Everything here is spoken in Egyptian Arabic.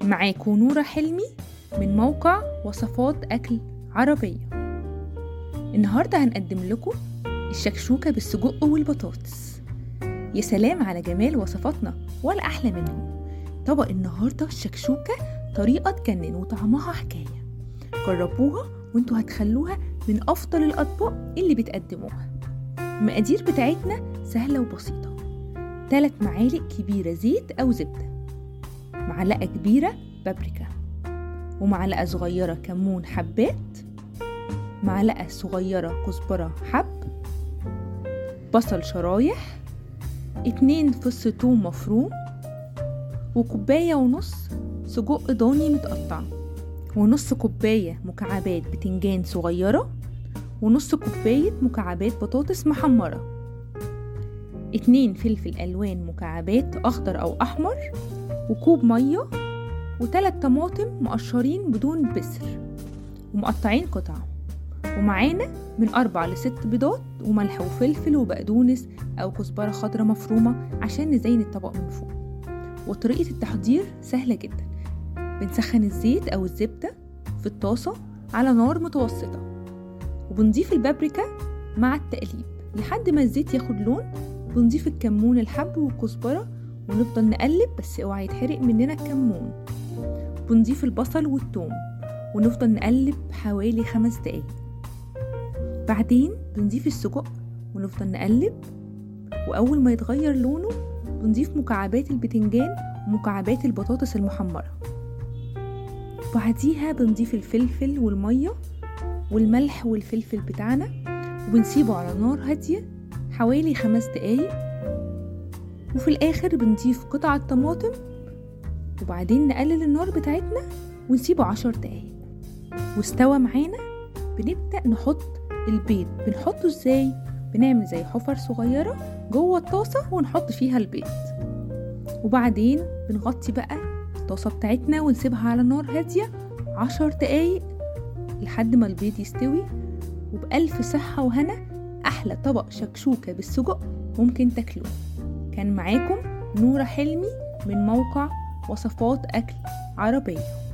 معاكم نورة حلمي من موقع وصفات أكل عربية النهاردة هنقدم لكم الشكشوكة بالسجق والبطاطس يا سلام على جمال وصفاتنا ولا أحلى منهم طبق النهاردة الشكشوكة طريقة تجنن وطعمها حكاية جربوها وانتوا هتخلوها من أفضل الأطباق اللي بتقدموها المقادير بتاعتنا سهلة وبسيطة 3 معالق كبيرة زيت أو زبدة معلقة كبيرة بابريكا ومعلقة صغيرة كمون حبات معلقة صغيرة كزبرة حب بصل شرايح اتنين فص توم مفروم وكوباية ونص سجق ضاني متقطع ونص كوباية مكعبات بتنجان صغيرة ونص كوباية مكعبات بطاطس محمرة اتنين فلفل ألوان مكعبات أخضر أو أحمر وكوب مية وتلات طماطم مقشرين بدون بسر ومقطعين قطع ومعانا من أربع لست بيضات وملح وفلفل وبقدونس أو كزبرة خضرة مفرومة عشان نزين الطبق من فوق وطريقة التحضير سهلة جدا بنسخن الزيت أو الزبدة في الطاسة على نار متوسطة وبنضيف البابريكا مع التقليب لحد ما الزيت ياخد لون بنضيف الكمون الحب والكزبرة ونفضل نقلب بس اوعى يتحرق مننا الكمون بنضيف البصل والثوم ونفضل نقلب حوالي خمس دقايق بعدين بنضيف السجق ونفضل نقلب وأول ما يتغير لونه بنضيف مكعبات البتنجان ومكعبات البطاطس المحمرة بعديها بنضيف الفلفل والمية والملح والفلفل بتاعنا وبنسيبه على نار هادية حوالي خمس دقايق وفي الآخر بنضيف قطع الطماطم وبعدين نقلل النار بتاعتنا ونسيبه عشر دقايق واستوى معانا بنبدأ نحط البيض بنحطه ازاي بنعمل زي حفر صغيرة جوه الطاسة ونحط فيها البيض وبعدين بنغطي بقى الطاسة بتاعتنا ونسيبها على نار هادية عشر دقايق لحد ما البيض يستوي وبألف صحة وهنا أحلى طبق شكشوكة بالسجق ممكن تاكلوه كان معاكم نورة حلمي من موقع وصفات أكل عربية